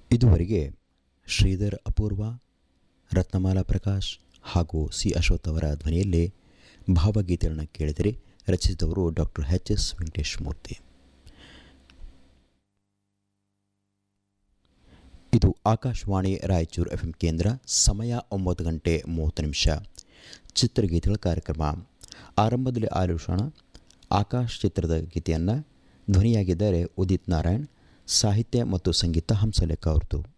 ಇದುವರೆಗೆ ಶ್ರೀಧರ್ ಅಪೂರ್ವ ರತ್ನಮಾಲಾ ಪ್ರಕಾಶ್ ಹಾಗೂ ಸಿ ಅಶ್ವಥ್ ಅವರ ಧ್ವನಿಯಲ್ಲಿ ಭಾವಗೀತೆಗಳನ್ನು ಕೇಳಿದರೆ ರಚಿಸಿದವರು doctor H S Venkatesh Murthy ಇದು ಆಕಾಶವಾಣಿ ರಾಯಚೂರು ಎಫ್ ಎಂ ಕೇಂದ್ರ ಸಮಯ ಒಂಬತ್ತು ಗಂಟೆ ಮೂವತ್ತು ನಿಮಿಷ ಚಿತ್ರಗೀತೆಗಳ ಕಾರ್ಯಕ್ರಮ ಆರಂಭದಲ್ಲಿ ಆಲೋಚೋಣ ಆಕಾಶ್ ಚಿತ್ರದ ಗೀತೆಯನ್ನು ಧ್ವನಿಯಾಗಿದ್ದಾರೆ ಉದಿತ್ ನಾರಾಯಣ್ ಸಾಹಿತ್ಯ ಮತ್ತು ಸಂಗೀತ ಹಂಸಲೇಖ ಅವ್ರದ್ದು